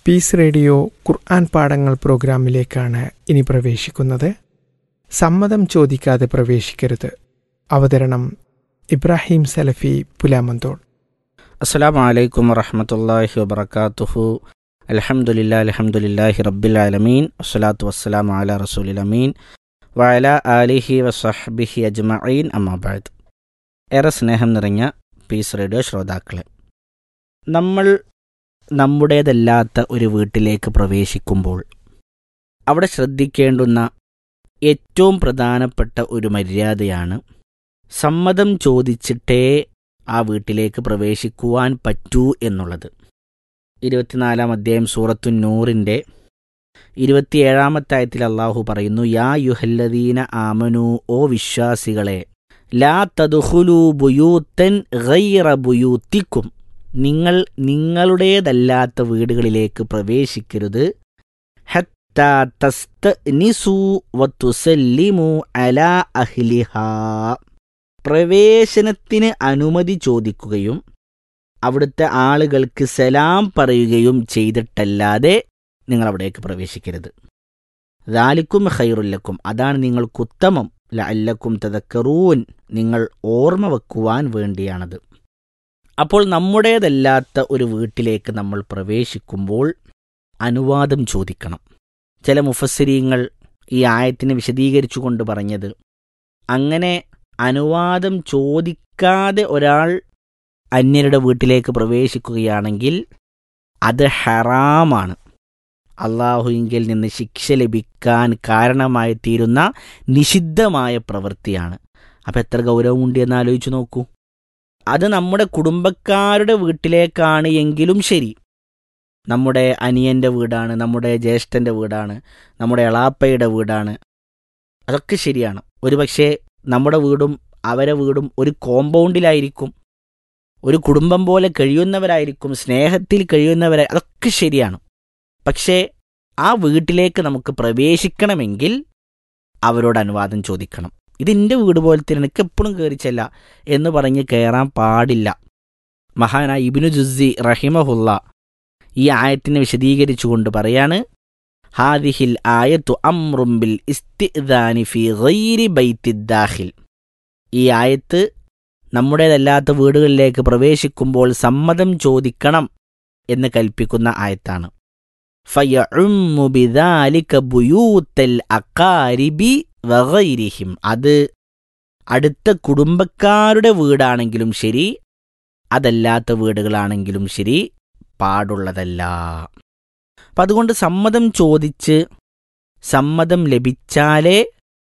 piece radio ഖുർആൻ പാഠങ്ങൾ പ്രോഗ്രാമിലേക്കാണ് ഇനി പ്രവേശിക്കുന്നത് സമ്മതം ചോദിക്കാതെ പ്രവേശിക്കരുത് അവതരണം ഇബ്രാഹിം സലഫി പുലാമന്തോൾ അസ്സാം വലൈക്കും വറഹമത്തല്ലാഹി വബർക്കാത്തുഹു അലഹമുല്ലാ അലഹമുല്ലാഹി റബ്ബിൽ ആലമീൻ വസ്സലാത്തു വസ്സലാം അല റസൂലിൽ അമീൻ വഅല ആലിഹി വസഹബിഹി അജ്മഈൻ അമ്മാബാദ് ഏറെ സ്നേഹം നിറഞ്ഞ പീസ് റേഡിയോ ശ്രോതാക്കളെ നമ്മൾ നമ്മുടേതല്ലാത്ത ഒരു വീട്ടിലേക്ക് പ്രവേശിക്കുമ്പോൾ അവിടെ ശ്രദ്ധിക്കേണ്ടുന്ന ഏറ്റവും പ്രധാനപ്പെട്ട ഒരു മര്യാദയാണ് സമ്മതം ചോദിച്ചിട്ടേ ആ വീട്ടിലേക്ക് പ്രവേശിക്കുവാൻ പറ്റൂ എന്നുള്ളത് ഇരുപത്തിനാലാം അധ്യായം സൂറത്തു നൂറിൻ്റെ ഇരുപത്തിയേഴാമത്തെ ആയത്തിൽ അള്ളാഹു പറയുന്നു യാ യുഹല്ലദീന ആമനു ഓ വിശ്വാസികളെ ലാ തദുഹുലു ബുയൂത്തൻ ഗൈറ ബുയൂത്തിക്കും നിങ്ങൾ നിങ്ങളുടേതല്ലാത്ത വീടുകളിലേക്ക് പ്രവേശിക്കരുത് ഹത്താ തസ്തനിസു വത്തുസല്ലിമു അലാ അഹ്ലിഹാ പ്രവേശനത്തിന് അനുമതി ചോദിക്കുകയും അവിടുത്തെ ആളുകൾക്ക് സലാം പറയുകയും ചെയ്തിട്ടല്ലാതെ നിങ്ങൾ അവിടേക്ക് പ്രവേശിക്കരുത് ദാലിക്കും ഖൈറുല്ലക്കും അതാണ് നിങ്ങൾക്കുത്തമം ലഅല്ലക്കും തദക്കറൂൻ നിങ്ങൾ ഓർമ്മ വെക്കുവാൻ വേണ്ടിയാണത് അപ്പോൾ നമ്മുടേതല്ലാത്ത ഒരു വീട്ടിലേക്ക് നമ്മൾ പ്രവേശിക്കുമ്പോൾ അനുവാദം ചോദിക്കണം ചില മുഫസ്സിരീങ്ങൾ ഈ ആയത്തിനെ വിശദീകരിച്ചുകൊണ്ട് പറഞ്ഞത് അങ്ങനെ അനുവാദം ചോദിക്കാതെ ഒരാൾ അന്യരുടെ വീട്ടിലേക്ക് പ്രവേശിക്കുകയാണെങ്കിൽ അത് ഹറാമാണ് അള്ളാഹുവിങ്കിൽ നിന്ന് ശിക്ഷ ലഭിക്കാൻ കാരണമായി തീരുന്ന നിഷിദ്ധമായ പ്രവൃത്തിയാണ് അപ്പം എത്ര ഗൗരവമുണ്ട് എന്ന് ആലോചിച്ച് നോക്കൂ അത് നമ്മുടെ കുടുംബക്കാരുടെ വീട്ടിലേക്കാണ് എങ്കിലും ശരി നമ്മുടെ അനിയൻ്റെ വീടാണ് നമ്മുടെ ജ്യേഷ്ഠൻ്റെ വീടാണ് നമ്മുടെ എളാപ്പയുടെ വീടാണ് അതൊക്കെ ശരിയാണ് ഒരുപക്ഷെ നമ്മുടെ വീടും അവരെ വീടും ഒരു കോമ്പൗണ്ടിലായിരിക്കും ഒരു കുടുംബം പോലെ കഴിയുന്നവരായിരിക്കും സ്നേഹത്തിൽ കഴിയുന്നവരെ അതൊക്കെ ശരിയാണ് പക്ഷേ ആ വീട്ടിലേക്ക് നമുക്ക് പ്രവേശിക്കണമെങ്കിൽ അവരോട് അനുവാദം ചോദിക്കണം ഇതിൻ്റെ വീട് പോലത്തെ എനിക്ക് എപ്പോഴും കയറിച്ചല്ല എന്ന് പറഞ്ഞ് കയറാൻ പാടില്ല മഹാന ഇബിനു ജുസി റഹിമഹുല്ല ഈ ആയത്തിനെ വിശദീകരിച്ചുകൊണ്ട് പറയാണ് ഹാദിഹിൽ ആയത്തു അമ്രുംബിൽ ഇസ്തിദാനി ഫി ഗൈരി ബൈത്തിദ്ദാഹിൽ ഈ ആയത്ത് നമ്മുടേതല്ലാത്ത വീടുകളിലേക്ക് പ്രവേശിക്കുമ്പോൾ സമ്മതം ചോദിക്കണം എന്ന് കൽപ്പിക്കുന്ന ആയത്താണ് ഫയഉമ്മു ബിദാലിക ബുയൂത്തൽ അക്കാരിബി വഗൈരിഹിം അത് അടുത്ത കുടുംബക്കാരുടെ വീടാണെങ്കിലും ശരി അതല്ലാത്ത വീടുകളാണെങ്കിലും ശരി പാടുള്ളതല്ല അപ്പം അതുകൊണ്ട് സമ്മതം ചോദിച്ച് സമ്മതം ലഭിച്ചാലേ